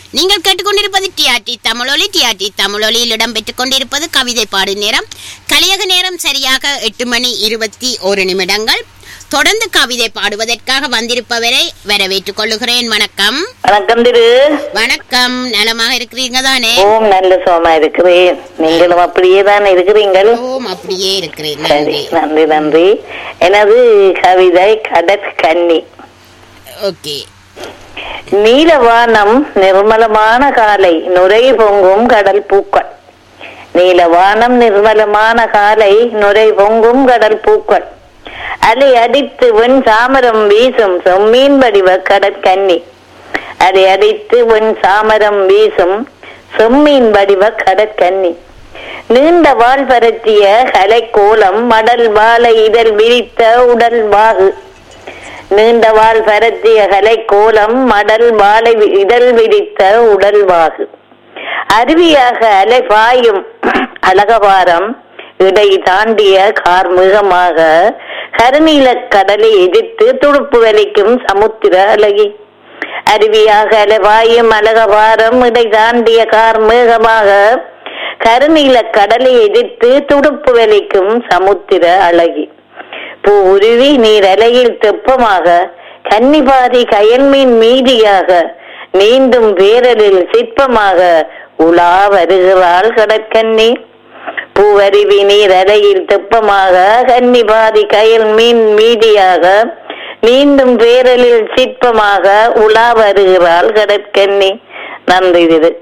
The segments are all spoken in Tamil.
நீங்கள் கேட்டுக்கொண்டிருப்பது டிஆர்டி தமிழொலி டிஆர்டி தமிழொலியில் இடம்பெற்றுக் கொண்டிருப்பது கவிதை பாடு நேரம் கலியக நேரம் சரியாக எட்டு மணி இருபத்தி ஒரு நிமிடங்கள் தொடர்ந்து கவிதை பாடுவதற்காக வந்திருப்பவரை வரவேற்றுக் கொள்ளுகிறேன் வணக்கம் வணக்கம் திரு வணக்கம் நலமாக இருக்கிறீங்க தானே ஓம் நல்ல சோமா இருக்கிறேன் நீங்களும் அப்படியே தான் இருக்கிறீங்கள் ஓம் அப்படியே இருக்கிறேன் சரி நன்றி நன்றி நன்றி எனது கவிதை கடற்கன்னி ஓகே நீலவானம் நிர்மலமான காலை நுரை பொங்கும் கடல் பூக்கள் நீலவானம் நிர்மலமான காலை நுரை பொங்கும் கடல் பூக்கள் அலை அடித்து வெண் சாமரம் வீசும் செம்மீன் வடிவ கடற்கன்னி அலை அடித்து வெண் சாமரம் வீசும் செம்மீன் வடிவ கடற்கன்னி நீண்ட வால் பரத்திய கலைக்கோலம் மடல் வாழை இதழ் விரித்த உடல் வாகு நீண்ட வால் பரத்திய கலை கோலம் மடல் வாழை வி- இதழ் விரித்த உடல் வாகு அருவியாக அலை பாயும் அழகபாரம் இடை தாண்டிய கார்முகமாக கருநீல கடலை எதிர்த்து துடுப்பு வலிக்கும் சமுத்திர அழகி அருவியாக அலைவாயும் அழகபாரம் இடை தாண்டிய கார்மேகமாக கருநீல கடலை எதிர்த்து துடுப்பு வலிக்கும் சமுத்திர அழகி பூ உருவி நீர் அலையில் தெப்பமாக கன்னிபாதி கயன்மீன் மீதியாக நீந்தும் வேரலில் சிற்பமாக உலா வருகிறாள் கடற்கன்னி பூவருவி நீர் அலையில் தெப்பமாக கன்னிபாதி கயல் மீன் மீதியாக நீந்தும் வேரலில் சிற்பமாக உலா வருகிறாள் கடற்கன்னி நன்றி இது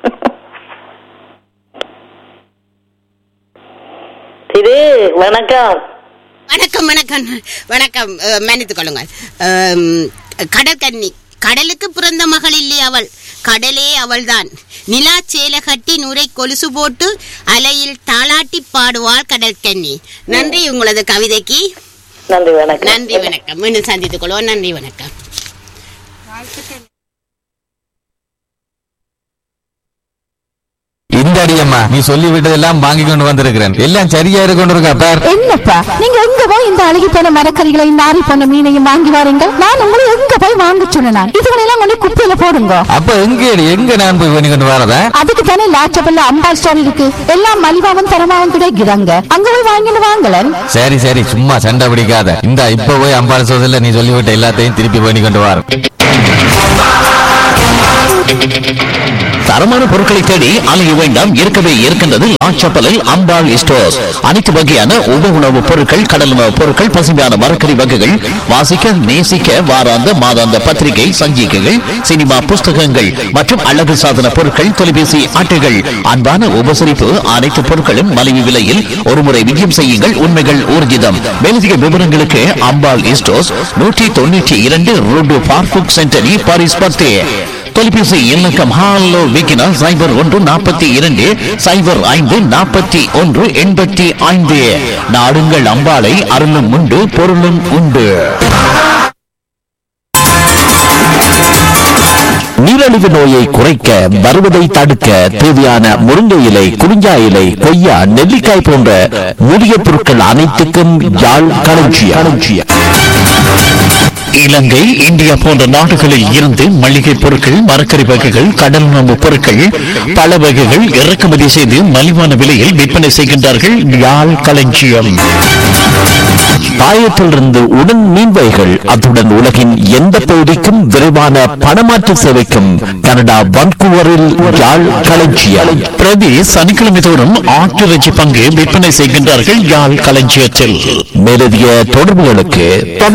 திரு வணக்கம் வணக்கம் வணக்கம் வணக்கம் அஹ், மன்னித்துக் கொள்ளுங்கள் அம், கடற்கன்னி கடலுக்கு பிறந்த மகள் இல்லை அவள் கடலே அவள்தான் நிலா சேலை கட்டி நுரை கொலுசு போட்டு அலையில் தாளாட்டி பாடுவாள் கடற்கன்னி நன்றி உங்களது கவிதைக்கு நன்றி வணக்கம் நன்றி வணக்கம் மீண்டும் சந்தித்துக் கொள்வோம் நன்றி வணக்கம் இந்த அடியம்மா நீ சொல்லி விட்டதெல்லாம் வாங்கி கொண்டு வந்திருக்கிறேன் எல்லாம் சரியா இருக்கொண்டிருக்கா பார் என்னப்பா நீங்க எங்க போய் இந்த அழுகி போன மரக்கறிகளையும் நாரி போன மீனையும் வாங்கி வாரீங்க நான் உங்களை எங்க போய் வாங்க சொன்னேன் இதுகளெல்லாம் கொண்டு குப்பையில போடுங்க அப்ப எங்க எங்க நான் போய் பண்ணி கொண்டு வரதா அதுக்கு தானே லாச்சபல்ல அம்பா ஸ்டோர் இருக்கு எல்லாம் மலிவாவும் தரமாவும் கிடைக்குதாங்க அங்க போய் வாங்கிட்டு வாங்கலன் சரி சரி சும்மா சண்டை பிடிக்காத இந்த இப்ப போய் அம்பாள் சோதல நீ சொல்லிவிட்ட எல்லாத்தையும் திருப்பி பண்ணி கொண்டு வர தரமான பொருட்களை தேடி அலைய வேண்டாம் இருக்கவே இருக்கின்றது லாச்சப்பலில் அம்பாள் ஸ்டோர்ஸ் அனைத்து வகையான உப உணவுப் பொருட்கள் கடல் உணவுப் பொருட்கள் பசுமையான மரக்கறி வகைகள் வாசிக்க நேசிக்க வாராந்த மாதாந்த பத்திரிகை சஞ்சிகைகள் சினிமா புஸ்தகங்கள் மற்றும் அழகு சாதன பொருட்கள் தொலைபேசி அட்டைகள் அன்பான உபசரிப்பு அனைத்து பொருட்களும் மலிவு விலையில் ஒருமுறை விஜயம் செய்யுங்கள் உண்மைகள் ஊர்ஜிதம் மேலதிக விவரங்களுக்கு அம்பாள் ஸ்டோர்ஸ் நூற்றி தொண்ணூற்றி இரண்டு ரோடு பார்ஃபுக் சென்டரி பாரிஸ் பத்தே தொலைபேசி இலக்கம் ஹாலோ விக்கினா சைபர் ஒன்று நாற்பத்தி இரண்டு சைபர் ஐந்து நாற்பத்தி ஒன்று எண்பத்தி ஐந்து நாடுங்கள் அம்பாளை அருளும் உண்டு பொருளும் உண்டு நீரழிவு நோயை குறைக்க வருவதை தடுக்க தேவையான முருங்கை இலை குறிஞ்சா இலை கொய்யா நெல்லிக்காய் போன்ற மூலிகை பொருட்கள் அனைத்துக்கும் யாழ் களஞ்சியம் இலங்கை இந்தியா போன்ற நாடுகளில் இருந்து மளிகை பொருட்கள் மரக்கறி வகைகள் கடல் உணவு பொருட்கள் பல வகைகள் இறக்குமதி செய்து மலிவான விலையில் விற்பனை செய்கின்றார்கள் யாழ் களஞ்சியம் பாயத்திலிருந்து உடன் மீன்வைகள் அத்துடன் உலகின் எந்த பகுதிக்கும் விரைவான பணமாற்று சேவைக்கும் கனடா வன்கூவரில் யாழ் களஞ்சியம் பிரதி சனிக்கிழமை தோறும் ஆட்டிறைச்சி பங்கு விற்பனை செய்கின்றார்கள் யாழ் களஞ்சியத்தில் மேலதிக தொடர்புகளுக்கு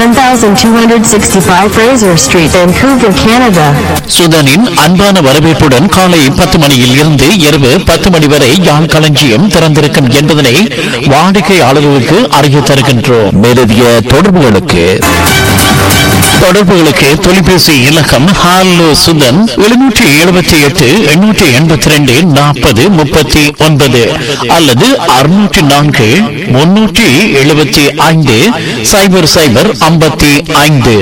7265 Fraser Street, Vancouver, Canada. சுதனின் அன்பான வரவேற்புடன் காலை பத்து மணியில் இருந்து இரவு பத்து மணி வரை யாழ் களஞ்சியம் திறந்திருக்கும் என்பதனை வாடிக்கையாளர்களுக்கு அறிய தருகின்றோம் மேலதிக தொடர்புகளுக்கு தொடர்புகளுக்கு தொலைபேசி இலக்கம் ஹாலோ சுதன் எழுநூற்றி எழுபத்தி எட்டு எண்ணூற்றி எண்பத்தி ரெண்டு நாற்பது முப்பத்தி ஒன்பது அல்லது அறுநூற்றி நான்கு முன்னூற்றி எழுபத்தி ஐந்து சைபர் சைபர் ஐம்பத்தி ஐந்து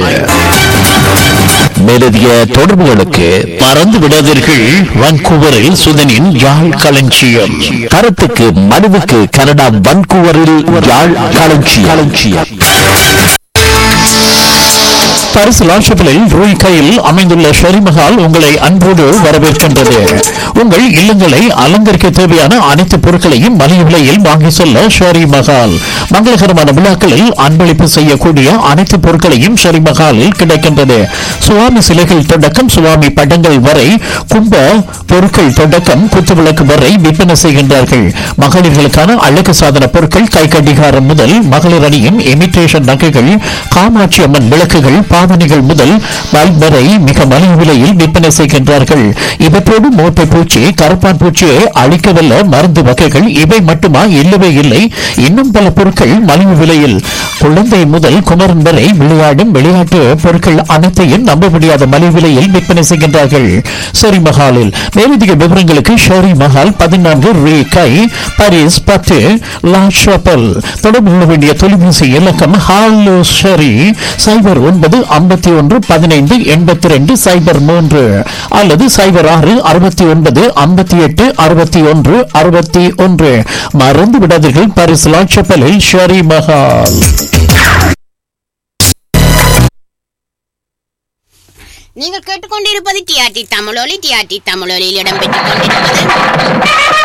மேலதிக தொடர்புகளுக்கு மறந்து விடாதீர்கள் வான்கூவரில் சுதனின் யாழ் களஞ்சியம் கருத்துக்கு மனுவுக்கு கனடா வான்கூவரில் யாழ் களஞ்சியம் களஞ்சியம் பரிசு லாஷப்பிலில் ரூய் கையில் அமைந்துள்ள ஷெரிமஹால் உங்களை அன்போடு வரவேற்கின்றது உங்கள் இல்லங்களை அலங்கரிக்க தேவையான அனைத்து பொருட்களையும் மலிவு விலையில் வாங்கி செல்ல ஷெரி மஹால் மங்களகரமான விழாக்களில் அன்பளிப்பு செய்யக்கூடிய அனைத்து பொருட்களையும் ஷெரி மஹாலில் கிடைக்கின்றது சுவாமி சிலைகள் தொடக்கம் சுவாமி படங்கள் வரை கும்ப பொருட்கள் தொடக்கம் குத்துவிளக்கு வரை விற்பனை செய்கின்றார்கள் மகளிர்களுக்கான அழகு சாதன பொருட்கள் கை கடிகாரம் முதல் மகளிர் அணியும் இமிட்டேஷன் நகைகள் காமாட்சி அம்மன் விளக்குகள் பாவனைகள் முதல் பல்ப் வரை மிக மலிவு விலையில் விற்பனை செய்கின்றார்கள் இவற்றோடு மோட்டை பூச்சி கருப்பான் பூச்சியை அழிக்கவல்ல மருந்து வகைகள் இவை மட்டுமா இல்லவே இல்லை இன்னும் பல பொருட்கள் மலிவு விலையில் குழந்தை முதல் குமரன் வரை விளையாடும் விளையாட்டு பொருட்கள் அனைத்தையும் நம்ப முடியாத மலிவு விலையில் விற்பனை செய்கின்றார்கள் ஷெரி மஹாலில் மேலதிக விவரங்களுக்கு ஷெரி மஹால் பதினான்கு ரே கை பாரிஸ் பத்து லா ஷாப்பல் தொடர்பு கொள்ள வேண்டிய தொலைபேசி இலக்கம் ஹாலோ ஷெரி சைபர் ஒன்பது ஐம்பத்தி ஒன்று பதினைந்து எண்பத்தி ரெண்டு சைபர் மூன்று அல்லது சைபர் ஆறு அறுபத்தி ஒன்பது ஐம்பத்தி எட்டு அறுபத்தி ஒன்று அறுபத்தி ஒன்று மறந்து விடாதீர்கள் பாரிஸ் லா ஷாப்பலில் ஷெரி மஹால் நீங்கள் கேட்டுக்கொண்டிருப்பது டிஆர்டி தமிழொலி டிஆர்டி தமிழொலியில் இடம்பெற்றுக் கொண்டிருப்பது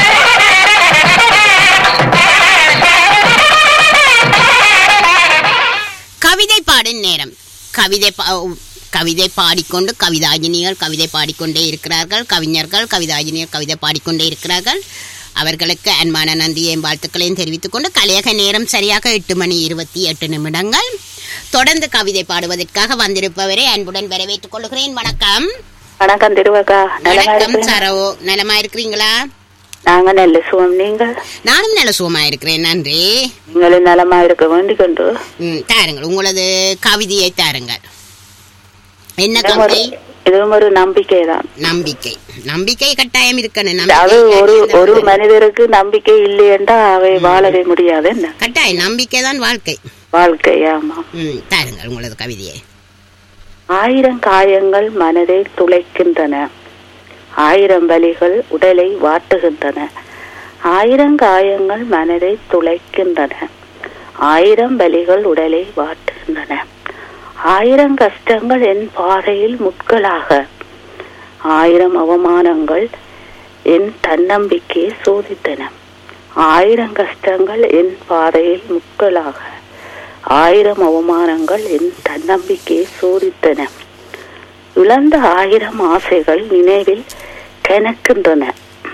கவிதை பாடும் நேரம் கவிதை பா- கவிதை பாடிக்கொண்டு கவிதாஜினிகள் கவிதை பாடிக்கொண்டே இருக்கிறார்கள் கவிஞர்கள் கவிதாஜினியர் கவிதை பாடிக்கொண்டே இருக்கிறார்கள் அவர்களுக்கு அன்பான நன்றியையும் வாழ்த்துக்களையும் தெரிவித்துக் கொண்டு கலையக நேரம் சரியாக எட்டு மணி இருபத்தி எட்டு நிமிடங்கள் தொடர்ந்து கவிதை பாடுவதற்காக வந்திருப்பவரை அன்புடன் வரவேற்றுக் கொள்கிறேன் வணக்கம் வணக்கம் திருவக்கா நலமா வணக்கம் இருக்கிறீங்க? சரோ நலமா இருக்கிறீங்களா நாங்க நல்ல சுகம் நீங்கள் நானும் நல்ல சுகமா இருக்கிறேன் நன்றி நீங்களும் நலமா இருக்க வேண்டிக் கொண்டு ம், தாருங்கள் உங்களது கவிதையை தாருங்கள் என்ன இதுவும் ஒரு- கவிதை இதுவும் ஒரு நம்பிக்கை தான் நம்பிக்கை நம்பிக்கை கட்டாயம் இருக்கணும் அது நம்பிக்கை ஒரு இல்லாட்டி ஒரு அந்த- மனிதருக்கு நம்பிக்கை இல்லையென்றா அவை வாழவே முடியாது என்ன கட்டாயம் நம்பிக்கை தான் வாழ்க்கை வாழ்க்கை ஆமா ம் தாருங்கள் உங்களது கவிதையை ஆயிரம் காயங்கள் மனதை துளைக்கின்றன ஆயிரம் வலிகள் உடலை வாட்டுகின்றன ஆயிரம் காயங்கள் மனதை துளைக்கின்றன ஆயிரம் வலிகள் உடலை வாட்டுகின்றன ஆயிரம் கஷ்டங்கள் என் பாதையில் முட்களாக ஆயிரம் அவமானங்கள் என் தன்னம்பிக்கையை சோதித்தன ஆயிரம் கஷ்டங்கள் என் பாதையில் முட்களாக ஆயிரம் அவமானங்கள் என் தன்னம்பிக்கையை சோதித்தன இழந்த ஆயிரம் ஆசைகள் நினைவில் கனக்கின்றன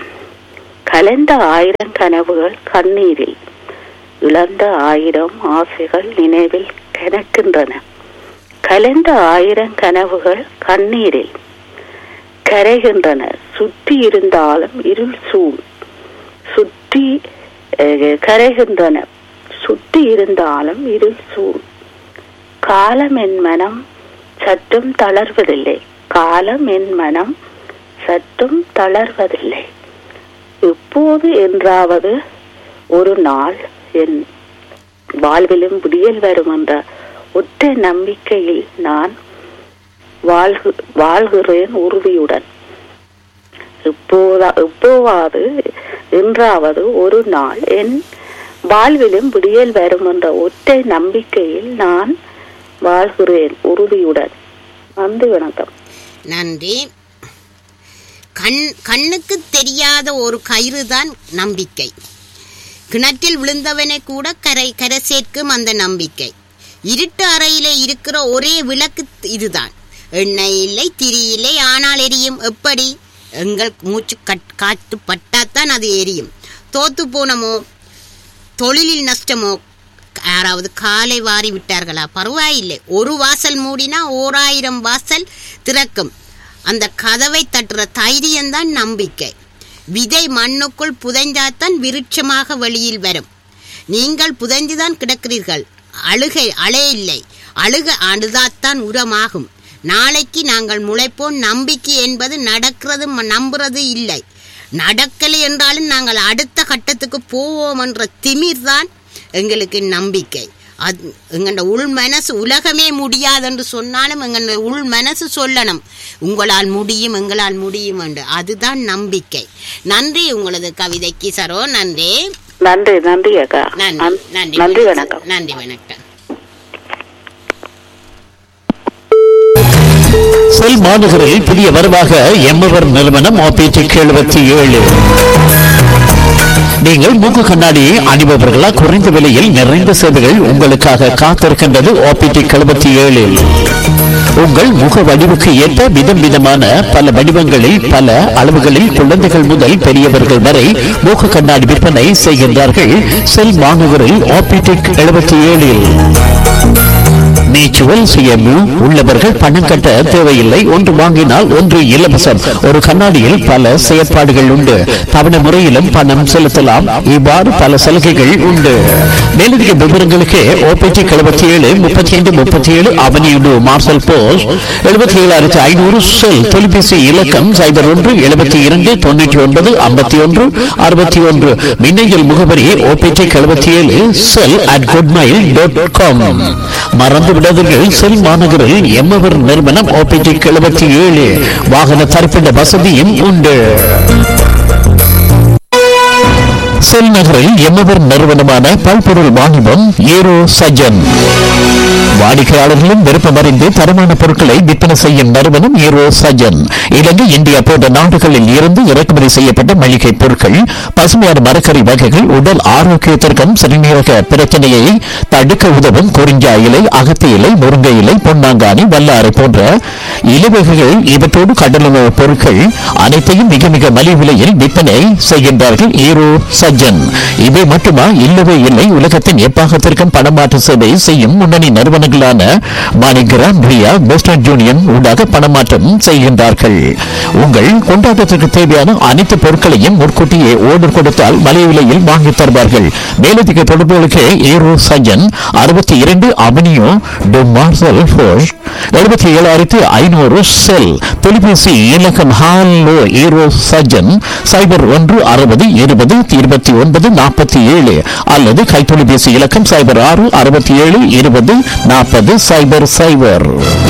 கலைந்த ஆயிரம் கனவுகள் கண்ணீரில் இழந்த ஆயிரம் ஆசைகள் நினைவில் கனக்கின்றன கலைந்த ஆயிரம் கனவுகள் கண்ணீரில் கரைகின்றன சுற்றி இருந்தாலும் இருள் சூழ் சுற்றி அஹ், கரைகின்றன சுற்றி இருந்தாலும் இருள் சூழ் காலம் என் மனம் சற்றும் தளர்வதில்லை காலம் என் மனம் சற்றும் தளர்வதில்லை எப்போது என்றாவது ஒரு நாள் என் வாழ்விலும் விடியல் வரும் என்ற ஒற்றை நம்பிக்கையில் நான் வாழ்கு வாழ்கிறேன் உறுதியுடன் எப்போதா எப்போவாது என்றாவது ஒரு நாள் என் வாழ்விலும் விடியல் வரும் என்ற ஒற்றை நம்பிக்கையில் நான் வாழ்கிறேன் உறுதியுடன் நன்றி வணக்கம் நன்றி கண் கண்ணுக்கு தெரியாத ஒரு கயிறு தான் நம்பிக்கை கிணற்றில் விழுந்தவனை கூட கரை கரை சேர்க்கும் அந்த நம்பிக்கை இருட்டு அறையிலே இருக்கிற ஒரே விளக்கு இதுதான் எண்ணெய் இல்லை திரி இல்லை ஆனால் எரியும் எப்படி எங்கள் மூச்சு கட் காற்று பட்டாத்தான் அது எரியும் தோத்து போனமோ தொழிலில் நஷ்டமோ யாராவது காலை வாரி விட்டார்களா பரவாயில்லை ஒரு வாசல் மூடினா ஓராயிரம் வாசல் திறக்கும் அந்த கதவை தட்டுற தைரியம்தான் நம்பிக்கை விதை மண்ணுக்குள் புதைஞ்சாத்தான் விருட்சமாக வெளியில் வரும் நீங்கள் புதைந்துதான் கிடக்கிறீர்கள் அழுகை அழையில்லை அழுக அழுதாத்தான் உரமாகும் நாளைக்கு நாங்கள் முளைப்போம் நம்பிக்கை என்பது நடக்கிறது ம- நம்புறது இல்லை நடக்கலை என்றாலும் நாங்கள் அடுத்த கட்டத்துக்கு போவோம் என்ற திமிர் தான் எங்களுக்கு நம்பிக்கை அது எங்களோட உள் மனசு உலகமே முடியாது என்று சொன்னாலும் எங்களோட உள் மனசு சொல்லணும் உங்களால் முடியும் எங்களால் முடியும் என்று அதுதான் நம்பிக்கை நன்றி உங்களது கவிதைக்கு சரோ நன்றி நன்றி நன்றி அக்கா நன்றி நன்- நன்றி நன்றி வணக்கம் நன்றி வணக்கம் செல் மாநகரில் புதிய வரவாக எம்மவர் நிறுவனம் ஆபிடிக் எழுபத்தி ஏழு நீங்கள் மூக்கு கண்ணாடியை அணிபவர்களா குறைந்த விலையில் நிறைந்த சேவைகள் உங்களுக்காக காத்திருக்கின்றது ஆபிடிக் எழுபத்தி ஏழில் உங்கள் முக வடிவுக்கு ஏற்ப விதம் விதமான பல வடிவங்களில் பல அளவுகளில் குழந்தைகள் முதல் பெரியவர்கள் வரை மூக்கு கண்ணாடி விற்பனை செய்கின்றார்கள் செல் மாநகரில் ஆபிடிக் எழுபத்தி ஏழில் நீச்சுவல் சுயமு உள்ளவர்கள் பணம் கட்ட தேவையில்லை ஒன்று வாங்கினால் ஒன்று இலவசம் ஒரு கண்ணாடியில் பல செயற்பாடுகள் உண்டு தவணை முறையிலும் பணம் செலுத்தலாம் இவ்வாறு பல சலுகைகள் உண்டு மேலதிக விவரங்களுக்கு ஓபிடி எழுபத்தி ஏழு முப்பத்தி ஐந்து முப்பத்தி ஏழு அவனியுடு மார்சல் போஸ் எழுபத்தி ஏழாயிரத்தி ஐநூறு செல் தொலைபேசி இலக்கம் சைபர் ஒன்று எழுபத்தி இரண்டு தொண்ணூற்றி ஒன்பது ஐம்பத்தி ஒன்று அறுபத்தி ஒன்று மின்னஞ்சல் முகவரி ஓபிடி எழுபத்தி ஏழு செல் அட் குட்மைல் டாட் காம் மறந்து விடாதீர்கள் செல் மாநகரில் எம்மவர் நிறுவனம் ஓபிடி எழுபத்தி ஏழு வாகன தரிப்பிட வசதியும் உண்டு செல் நகரில் எம்மவர் நிறுவனமான பல்பொருள் வாணிபம் ஏரோ சஜன் வாடிக்கையாளர்களும் விருப்பமறிந்து தரமான பொருட்களை விற்பனை செய்யும் நிறுவனம் ஏரோ சஜன் இலங்கை இந்தியா போன்ற நாடுகளில் இருந்து இறக்குமதி செய்யப்பட்ட மளிகை பொருட்கள் பசுமையான மரக்கறி வகைகள் உடல் ஆரோக்கியத்திற்கும் சிறுநீரக பிரச்சனையை தடுக்க உதவும் குறிஞ்சா இலை அகத்தி இலை முருங்கை இலை பொன்னாங்கானி வல்லாரை போன்ற இலைவகைகள் இவற்றோடு கடலுணவு பொருட்கள் அனைத்தையும் மிக மிக மலிவு விலையில் விற்பனை செய்கின்றார்கள் ஈரோ சஜ்ஜன் இவை மட்டுமா இல்லவே இல்லை உலகத்தின் எப்பாகத்திற்கும் பணமாற்று சேவை செய்யும் முன்னணி நிறுவனங்களான மாணிகிராம் ரியா வெஸ்டர்ன் யூனியன் ஊடாக பணமாற்றம் செய்கின்றார்கள் உங்கள் கொண்டாட்டத்திற்கு தேவையான அனைத்து பொருட்களையும் முன்கூட்டியே ஓர்டர் கொடுத்தால் மலிவு விலையில் வாங்கித் தருவார்கள் மேலதிக தொடர்புகளுக்கு ஈரோ சஜ்ஜன் அறுபத்தி இரண்டு அவனியோ டு மார்சல் ஃபோஷ் எழுபத்தி ஏழாயிரத்தி ஐநூறு செல் தொலைபேசி இலக்கம் ஹாலோ ஈரோ சஜன் சைபர் ஒன்று அறுபது இருபது இருபத்தி ஒன்பது நாற்பத்தி ஏழு அல்லது கைத்தொலைபேசி இலக்கம் சைபர் ஆறு அறுபத்தி ஏழு இருபது நாற்பது சைபர் சைபர்